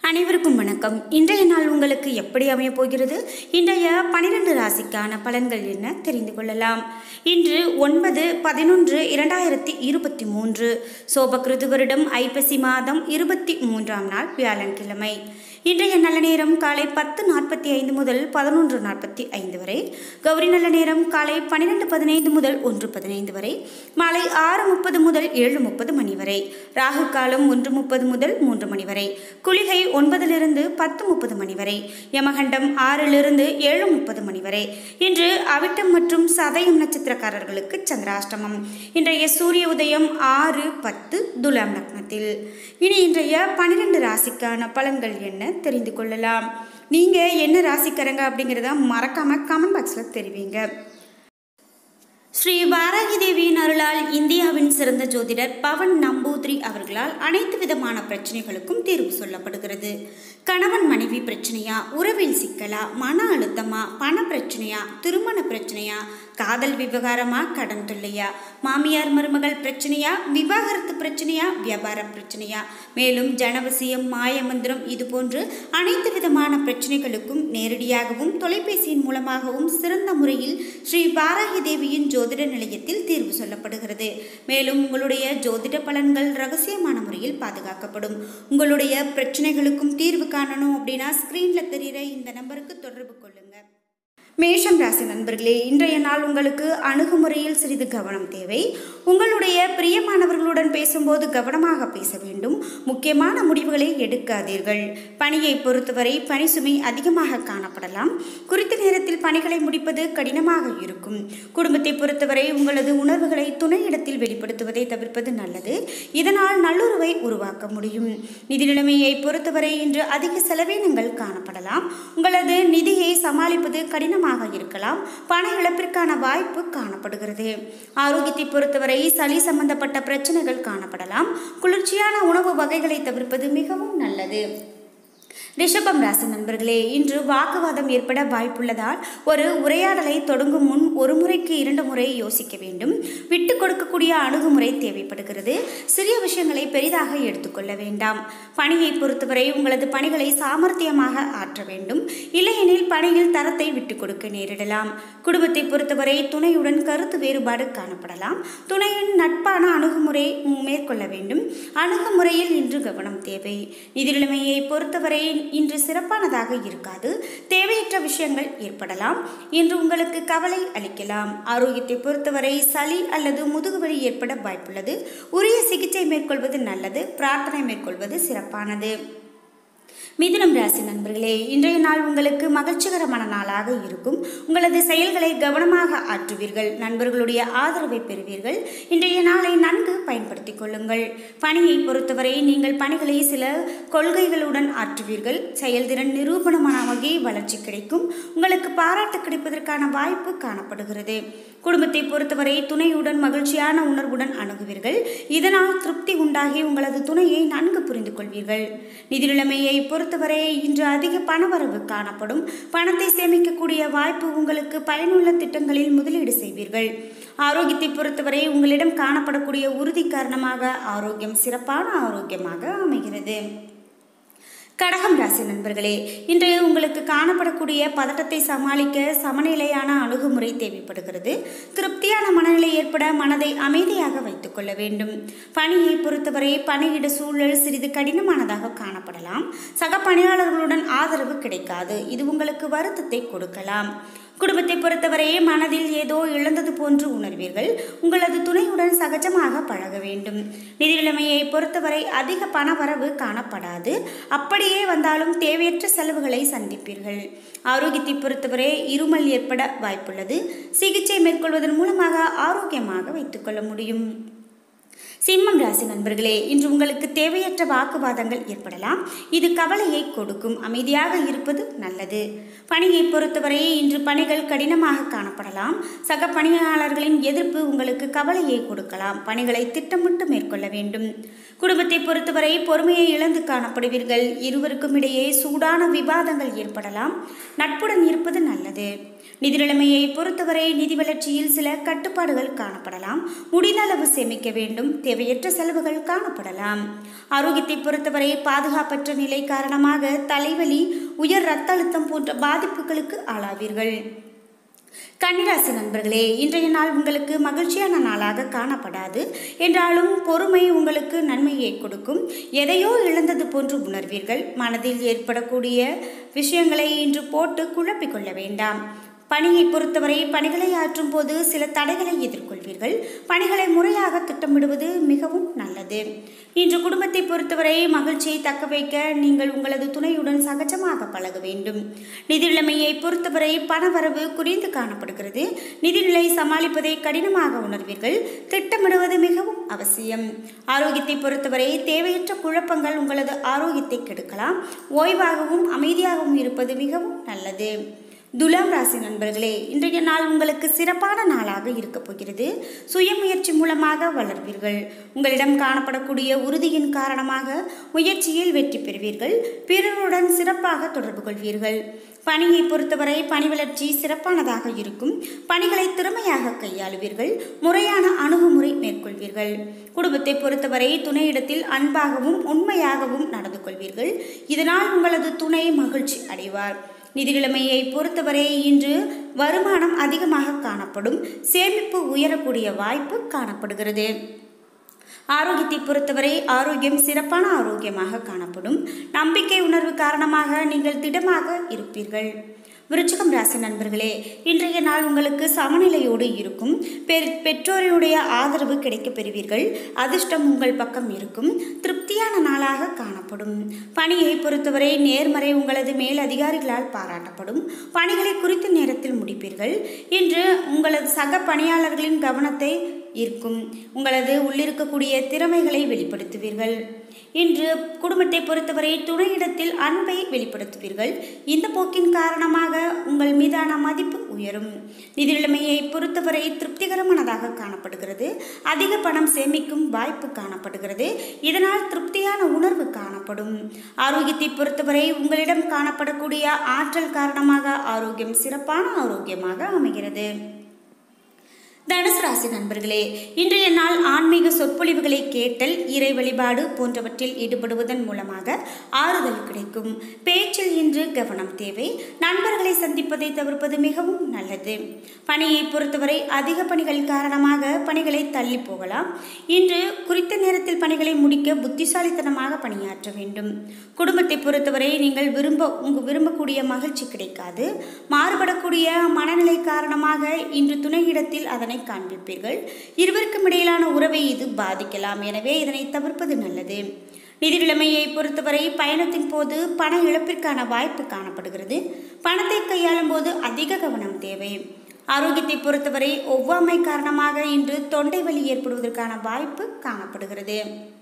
அனைவருக்கும் வணக்கம் இன்றைய நாள் உங்களுக்கு எப்படி அமையப் போகிறது இன்றைய பனிரெண்டு ராசிக்கான பலன்கள் என்ன தெரிந்து கொள்ளலாம் இன்று ஒன்பது பதினொன்று இரண்டாயிரத்தி இருபத்தி மூன்று சோபகிருது வருடம் ஐப்பசி மாதம் இருபத்தி மூன்றாம் நாள் வியாழக்கிழமை இன்றைய நல்ல நேரம் காலை பத்து நாற்பத்தி ஐந்து முதல் பதினொன்று நாற்பத்தி ஐந்து வரை கௌரி நல்ல நேரம் காலை பன்னிரெண்டு பதினைந்து முதல் ஒன்று பதினைந்து வரை மாலை ஆறு முப்பது முதல் ஏழு முப்பது மணி வரை ராகு காலம் ஒன்று முப்பது முதல் மூன்று மணி வரை குளிகை ஒன்பதிலிருந்து பத்து முப்பது மணி வரை யமகண்டம் ஆறிலிருந்து ஏழு முப்பது மணி வரை இன்று அவிட்டம் மற்றும் சதயம் நட்சத்திரக்காரர்களுக்கு சந்திராஷ்டமம் இன்றைய சூரிய உதயம் ஆறு பத்து துலாம் லக்னத்தில் இனி இன்றைய பன்னிரெண்டு ராசிக்கான பலன்கள் என்ன தெரிந்து கொள்ளலாம் நீங்கள் என்ன ராசிக்காரங்க அப்படிங்கிறத மறக்காமல் கமெண்ட் பாக்ஸில் தெரிவிங்க ஸ்ரீ வாராகி தேவியின் அருளால் இந்தியாவின் சிறந்த ஜோதிடர் பவன் நம்பூதிரி அவர்களால் அனைத்து விதமான பிரச்சனைகளுக்கும் தீர்வு சொல்லப்படுகிறது கணவன் மனைவி பிரச்சனையா உறவில் சிக்கலா மன அழுத்தமா பண பிரச்சனையா திருமண பிரச்சனையா காதல் விவகாரமா கடன் தொல்லையா மாமியார் மருமகள் பிரச்சனையா விவாகரத்து பிரச்சனையா வியாபார பிரச்சனையா மேலும் ஜனவசியம் மாயமந்திரம் இது போன்று அனைத்து விதமான பிரச்சனைகளுக்கும் நேரடியாகவும் தொலைபேசியின் மூலமாகவும் சிறந்த முறையில் ஸ்ரீ வாராகி தேவியின் ஜோதிட நிலையத்தில் தீர்வு சொல்லப்படுகிறது மேலும் உங்களுடைய ஜோதிட பலன்கள் ரகசியமான முறையில் பாதுகாக்கப்படும் உங்களுடைய பிரச்சனைகளுக்கும் தீர்வு காணணும் அப்படின்னா ஸ்க்ரீனில் தெரிகிற இந்த நம்பருக்கு தொடர்பு கொள்ளுங்கள் மேஷம் ராசி நண்பர்களே இன்றைய நாள் உங்களுக்கு அணுகுமுறையில் சிறிது கவனம் தேவை உங்களுடைய பிரியமானவர்களுடன் பேசும்போது கவனமாக பேச வேண்டும் முக்கியமான முடிவுகளை எடுக்காதீர்கள் பணியை பொறுத்தவரை பணி சுமை அதிகமாக காணப்படலாம் குறித்த நேரத்தில் பணிகளை முடிப்பது கடினமாக இருக்கும் குடும்பத்தை பொறுத்தவரை உங்களது உணர்வுகளை துணையிடத்தில் வெளிப்படுத்துவதை தவிர்ப்பது நல்லது இதனால் நல்லுறவை உருவாக்க முடியும் நிதி நிலைமையை பொறுத்தவரை இன்று அதிக செலவினங்கள் காணப்படலாம் உங்களது நிதியை சமாளிப்பது கடினமாக இருக்கலாம் பண இழப்பிற்கான வாய்ப்பு காணப்படுகிறது ஆரோக்கியத்தை பொறுத்தவரை சளி சம்பந்தப்பட்ட பிரச்சனைகள் காணப்படலாம் குளிர்ச்சியான உணவு வகைகளை தவிர்ப்பது மிகவும் நல்லது ரிஷபம் ராசி நண்பர்களே இன்று வாக்குவாதம் ஏற்பட வாய்ப்புள்ளதால் ஒரு உரையாடலை தொடங்கும் முன் ஒரு முறைக்கு இரண்டு முறை யோசிக்க வேண்டும் விட்டு கொடுக்கக்கூடிய அணுகுமுறை தேவைப்படுகிறது சிறிய விஷயங்களை பெரிதாக எடுத்துக்கொள்ள வேண்டாம் பணியை பொறுத்தவரை உங்களது பணிகளை சாமர்த்தியமாக ஆற்ற வேண்டும் இல்லையெனில் பணியில் தரத்தை விட்டு கொடுக்க நேரிடலாம் குடும்பத்தை பொறுத்தவரை துணையுடன் கருத்து வேறுபாடு காணப்படலாம் துணையின் நட்பான அணுகுமுறை மேற்கொள்ள வேண்டும் அணுகுமுறையில் இன்று கவனம் தேவை நிதி நிலைமையை பொறுத்தவரை இன்று சிறப்பானதாக இருக்காது தேவையற்ற விஷயங்கள் ஏற்படலாம் இன்று உங்களுக்கு கவலை அளிக்கலாம் ஆரோக்கியத்தை பொறுத்தவரை சளி அல்லது முதுகுவலி ஏற்பட வாய்ப்புள்ளது உரிய சிகிச்சை மேற்கொள்வது நல்லது பிரார்த்தனை மேற்கொள்வது சிறப்பானது மிதுனம் ராசி நண்பர்களே இன்றைய நாள் உங்களுக்கு மகிழ்ச்சிகரமான நாளாக இருக்கும் உங்களது செயல்களை கவனமாக ஆற்றுவீர்கள் நண்பர்களுடைய ஆதரவை பெறுவீர்கள் இன்றைய நாளை நன்கு பயன்படுத்திக் கொள்ளுங்கள் பணியை பொறுத்தவரை நீங்கள் பணிகளை சில கொள்கைகளுடன் ஆற்றுவீர்கள் செயல்திறன் நிரூபணமான வகை வளர்ச்சி கிடைக்கும் உங்களுக்கு பாராட்டு கிடைப்பதற்கான வாய்ப்பு காணப்படுகிறது குடும்பத்தை பொறுத்தவரை துணையுடன் மகிழ்ச்சியான உணர்வுடன் அணுகுவீர்கள் இதனால் திருப்தி உண்டாகி உங்களது துணையை நன்கு புரிந்து கொள்வீர்கள் நிதி நிலைமையை பொறுத்தவரை இன்று அதிக பணவரவு காணப்படும் பணத்தை சேமிக்கக்கூடிய வாய்ப்பு உங்களுக்கு பயனுள்ள திட்டங்களில் முதலீடு செய்வீர்கள் ஆரோக்கியத்தை பொறுத்தவரை உங்களிடம் காணப்படக்கூடிய உறுதி காரணமாக ஆரோக்கியம் சிறப்பான ஆரோக்கியமாக அமைகிறது கடகம் ராசி நண்பர்களே இன்றைய உங்களுக்கு காணப்படக்கூடிய பதட்டத்தை சமாளிக்க சமநிலையான அணுகுமுறை தேவைப்படுகிறது திருப்தியான மனநிலை ஏற்பட மனதை அமைதியாக வைத்துக்கொள்ள வேண்டும் பணியை பொறுத்தவரை பணியிட சூழல் சிறிது கடினமானதாக காணப்படலாம் சக பணியாளர்களுடன் ஆதரவு கிடைக்காது இது உங்களுக்கு வருத்தத்தை கொடுக்கலாம் குடும்பத்தை பொறுத்தவரை மனதில் ஏதோ இழந்தது போன்று உணர்வீர்கள் உங்களது துணையுடன் சகஜமாக பழக வேண்டும் நிதி நிலைமையை பொறுத்தவரை அதிக பண வரவு காணப்படாது அப்படியே வந்தாலும் தேவையற்ற செலவுகளை சந்திப்பீர்கள் ஆரோக்கியத்தை பொறுத்தவரை இருமல் ஏற்பட வாய்ப்புள்ளது சிகிச்சை மேற்கொள்வதன் மூலமாக ஆரோக்கியமாக வைத்துக்கொள்ள முடியும் சிம்மம் ராசி நண்பர்களே இன்று உங்களுக்கு தேவையற்ற வாக்குவாதங்கள் ஏற்படலாம் இது கவலையை கொடுக்கும் அமைதியாக இருப்பது நல்லது பணியை பொறுத்தவரை இன்று பணிகள் கடினமாக காணப்படலாம் சக பணியாளர்களின் எதிர்ப்பு உங்களுக்கு கவலையை கொடுக்கலாம் பணிகளை திட்டமிட்டு மேற்கொள்ள வேண்டும் குடும்பத்தை பொறுத்தவரை பொறுமையை இழந்து காணப்படுவீர்கள் இருவருக்கும் இடையே சூடான விவாதங்கள் ஏற்படலாம் நட்புடன் இருப்பது நல்லது நிதி நிலைமையை பொறுத்தவரை நிதி வளர்ச்சியில் சில கட்டுப்பாடுகள் காணப்படலாம் முடிந்த அளவு சேமிக்க வேண்டும் தேவையற்ற செலவுகள் காணப்படலாம் ஆரோக்கியத்தை பொறுத்தவரை பாதுகாப்பற்ற நிலை காரணமாக தலைவலி உயர் இரத்த அழுத்தம் போன்ற பாதிப்புகளுக்கு ஆளாவீர்கள் கன்னிராசி நண்பர்களே இன்றைய நாள் உங்களுக்கு மகிழ்ச்சியான நாளாக காணப்படாது என்றாலும் பொறுமை உங்களுக்கு நன்மையை கொடுக்கும் எதையோ இழந்தது போன்று உணர்வீர்கள் மனதில் ஏற்படக்கூடிய விஷயங்களை இன்று போட்டு குழப்பிக்கொள்ள வேண்டாம் பணியை பொறுத்தவரை பணிகளை ஆற்றும் போது சில தடைகளை எதிர்கொள்வீர்கள் பணிகளை முறையாக திட்டமிடுவது மிகவும் நல்லது இன்று குடும்பத்தை பொறுத்தவரை மகிழ்ச்சியை தக்க வைக்க நீங்கள் உங்களது துணையுடன் சகஜமாக பழக வேண்டும் நிதி நிலைமையை பொறுத்தவரை பணவரவு குறைந்து காணப்படுகிறது நிதிநிலை சமாளிப்பதை கடினமாக உணர்வீர்கள் திட்டமிடுவது மிகவும் அவசியம் ஆரோக்கியத்தை பொறுத்தவரை தேவையற்ற குழப்பங்கள் உங்களது ஆரோக்கியத்தை கெடுக்கலாம் ஓய்வாகவும் அமைதியாகவும் இருப்பது மிகவும் நல்லது துலாம் ராசி நண்பர்களே இன்றைய நாள் உங்களுக்கு சிறப்பான நாளாக இருக்கப் போகிறது சுயமுயற்சி மூலமாக வளர்வீர்கள் உங்களிடம் காணப்படக்கூடிய உறுதியின் காரணமாக முயற்சியில் வெற்றி பெறுவீர்கள் பிறருடன் சிறப்பாக தொடர்பு கொள்வீர்கள் பணியை பொறுத்தவரை பணி வளர்ச்சி சிறப்பானதாக இருக்கும் பணிகளை திறமையாக கையாளுவீர்கள் முறையான அணுகுமுறை மேற்கொள்வீர்கள் குடும்பத்தை பொறுத்தவரை துணையிடத்தில் அன்பாகவும் உண்மையாகவும் நடந்து கொள்வீர்கள் இதனால் உங்களது துணை மகிழ்ச்சி அடைவார் நிதி நிலைமையை பொறுத்தவரை இன்று வருமானம் அதிகமாக காணப்படும் சேமிப்பு உயரக்கூடிய வாய்ப்பு காணப்படுகிறது ஆரோக்கியத்தை பொறுத்தவரை ஆரோக்கியம் சிறப்பான ஆரோக்கியமாக காணப்படும் நம்பிக்கை உணர்வு காரணமாக நீங்கள் திடமாக இருப்பீர்கள் விருச்சிகம் ராசி நண்பர்களே இன்றைய நாள் உங்களுக்கு சமநிலையோடு இருக்கும் பெற் பெற்றோருடைய ஆதரவு கிடைக்கப் பெறுவீர்கள் அதிர்ஷ்டம் உங்கள் பக்கம் இருக்கும் திருப்தியான நாளாக காணப்படும் பணியை பொறுத்தவரை நேர்மறை உங்களது மேல் அதிகாரிகளால் பாராட்டப்படும் பணிகளை குறித்த நேரத்தில் முடிப்பீர்கள் இன்று உங்களது சக பணியாளர்களின் கவனத்தை ஈர்க்கும் உங்களது உள்ளிருக்கக்கூடிய திறமைகளை வெளிப்படுத்துவீர்கள் இன்று குடும்பத்தை பொறுத்தவரை துணையிடத்தில் அன்பை வெளிப்படுத்துவீர்கள் இந்த போக்கின் காரணமாக உங்கள் மீதான மதிப்பு உயரும் நிதி நிலைமையை பொறுத்தவரை திருப்திகரமானதாக காணப்படுகிறது அதிக பணம் சேமிக்கும் வாய்ப்பு காணப்படுகிறது இதனால் திருப்தியான உணர்வு காணப்படும் ஆரோக்கியத்தை பொறுத்தவரை உங்களிடம் காணப்படக்கூடிய ஆற்றல் காரணமாக ஆரோக்கியம் சிறப்பான ஆரோக்கியமாக அமைகிறது தனுசு ராசி நண்பர்களே இன்றைய நாள் ஆன்மீக சொற்பொழிவுகளை கேட்டல் இறை வழிபாடு போன்றவற்றில் ஈடுபடுவதன் மூலமாக ஆறுதல் கிடைக்கும் பேச்சில் இன்று கவனம் தேவை நண்பர்களை சந்திப்பதை தவிர்ப்பது மிகவும் நல்லது பணியை பொறுத்தவரை அதிக பணிகள் காரணமாக பணிகளை தள்ளி போகலாம் இன்று குறித்த நேரத்தில் பணிகளை முடிக்க புத்திசாலித்தனமாக பணியாற்ற வேண்டும் குடும்பத்தை பொறுத்தவரை நீங்கள் விரும்ப உங்க விரும்பக்கூடிய மகிழ்ச்சி கிடைக்காது மாறுபடக்கூடிய மனநிலை காரணமாக இன்று துணையிடத்தில் அதனை அதனை காண்பிப்பீர்கள் இருவருக்கும் இடையிலான உறவை இது பாதிக்கலாம் எனவே இதனை தவிர்ப்பது நல்லது நிதி நிலைமையை பொறுத்தவரை பயணத்தின் போது பண இழப்பிற்கான வாய்ப்பு காணப்படுகிறது பணத்தை கையாளும் போது அதிக கவனம் தேவை ஆரோக்கியத்தை பொறுத்தவரை ஒவ்வாமை காரணமாக இன்று தொண்டை வலி ஏற்படுவதற்கான வாய்ப்பு காணப்படுகிறது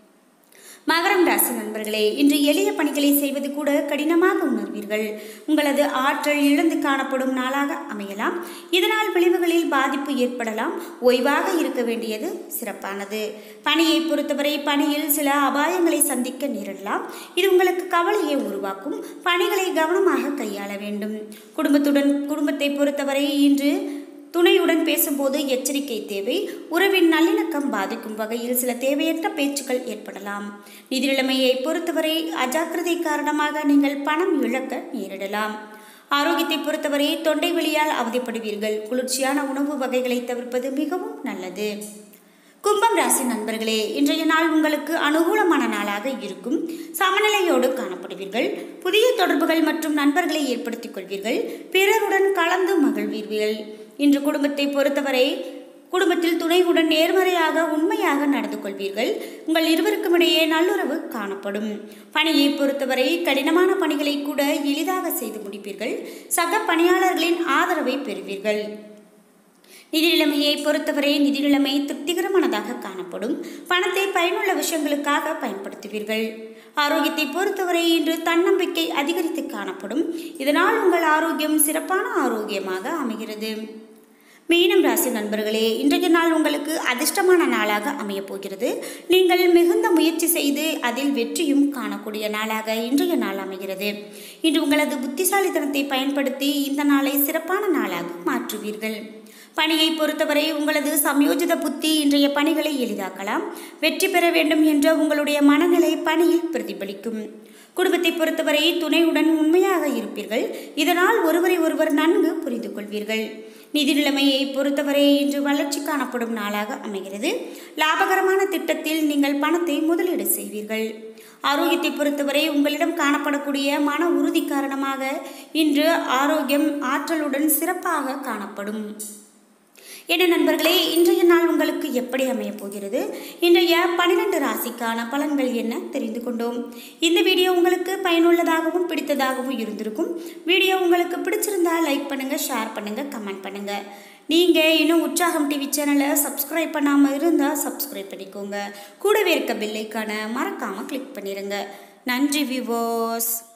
மகரம் ராசி நண்பர்களே இன்று எளிய பணிகளை செய்வது கூட கடினமாக உணர்வீர்கள் உங்களது ஆற்றல் இழந்து காணப்படும் நாளாக அமையலாம் இதனால் விளைவுகளில் பாதிப்பு ஏற்படலாம் ஓய்வாக இருக்க வேண்டியது சிறப்பானது பணியை பொறுத்தவரை பணியில் சில அபாயங்களை சந்திக்க நேரிடலாம் இது உங்களுக்கு கவலையை உருவாக்கும் பணிகளை கவனமாக கையாள வேண்டும் குடும்பத்துடன் குடும்பத்தை பொறுத்தவரை இன்று துணையுடன் பேசும்போது எச்சரிக்கை தேவை உறவின் நல்லிணக்கம் பாதிக்கும் வகையில் சில தேவையற்ற பேச்சுக்கள் ஏற்படலாம் நிதி நிலைமையை பொறுத்தவரை அஜாக்கிரதை காரணமாக நீங்கள் பணம் இழக்க நேரிடலாம் ஆரோக்கியத்தை பொறுத்தவரை தொண்டை வலியால் அவதிப்படுவீர்கள் குளிர்ச்சியான உணவு வகைகளை தவிர்ப்பது மிகவும் நல்லது கும்பம் ராசி நண்பர்களே இன்றைய நாள் உங்களுக்கு அனுகூலமான நாளாக இருக்கும் சமநிலையோடு காணப்படுவீர்கள் புதிய தொடர்புகள் மற்றும் நண்பர்களை ஏற்படுத்திக் கொள்வீர்கள் பிறருடன் கலந்து மகிழ்வீர்கள் இன்று குடும்பத்தை பொறுத்தவரை குடும்பத்தில் துணையுடன் நேர்மறையாக உண்மையாக நடந்து கொள்வீர்கள் உங்கள் இருவருக்கும் இடையே நல்லுறவு காணப்படும் பணியை பொறுத்தவரை கடினமான பணிகளை கூட எளிதாக செய்து முடிப்பீர்கள் சக பணியாளர்களின் ஆதரவை பெறுவீர்கள் நிதி நிலைமையை பொறுத்தவரை நிதி நிலைமை திருப்திகரமானதாக காணப்படும் பணத்தை பயனுள்ள விஷயங்களுக்காக பயன்படுத்துவீர்கள் ஆரோக்கியத்தை பொறுத்தவரை இன்று தன்னம்பிக்கை அதிகரித்து காணப்படும் இதனால் உங்கள் ஆரோக்கியம் சிறப்பான ஆரோக்கியமாக அமைகிறது மீனம் ராசி நண்பர்களே இன்றைய நாள் உங்களுக்கு அதிர்ஷ்டமான நாளாக அமையப் போகிறது நீங்கள் மிகுந்த முயற்சி செய்து அதில் வெற்றியும் காணக்கூடிய நாளாக இன்றைய நாள் அமைகிறது இன்று உங்களது புத்திசாலித்தனத்தை பயன்படுத்தி இந்த நாளை சிறப்பான நாளாக மாற்றுவீர்கள் பணியை பொறுத்தவரை உங்களது சமயோஜித புத்தி இன்றைய பணிகளை எளிதாக்கலாம் வெற்றி பெற வேண்டும் என்ற உங்களுடைய மனநிலை பணியில் பிரதிபலிக்கும் குடும்பத்தை பொறுத்தவரை துணையுடன் உண்மையாக இருப்பீர்கள் இதனால் ஒருவரை ஒருவர் நன்கு புரிந்து கொள்வீர்கள் நிதி நிலைமையை பொறுத்தவரை இன்று வளர்ச்சி காணப்படும் நாளாக அமைகிறது லாபகரமான திட்டத்தில் நீங்கள் பணத்தை முதலீடு செய்வீர்கள் ஆரோக்கியத்தை பொறுத்தவரை உங்களிடம் காணப்படக்கூடிய மன உறுதி காரணமாக இன்று ஆரோக்கியம் ஆற்றலுடன் சிறப்பாக காணப்படும் என்ன நண்பர்களே இன்றைய நாள் உங்களுக்கு எப்படி அமையப் போகிறது இன்றைய பன்னிரெண்டு ராசிக்கான பலன்கள் என்ன தெரிந்து கொண்டோம் இந்த வீடியோ உங்களுக்கு பயனுள்ளதாகவும் பிடித்ததாகவும் இருந்திருக்கும் வீடியோ உங்களுக்கு பிடிச்சிருந்தா லைக் பண்ணுங்க ஷேர் பண்ணுங்க கமெண்ட் பண்ணுங்க நீங்கள் இன்னும் உற்சாகம் டிவி சேனலை சப்ஸ்கிரைப் பண்ணாமல் இருந்தால் சப்ஸ்கிரைப் பண்ணிக்கோங்க கூடவே இருக்க பெல்லைக்கான மறக்காமல் கிளிக் பண்ணிடுங்க நன்றி விவோஸ்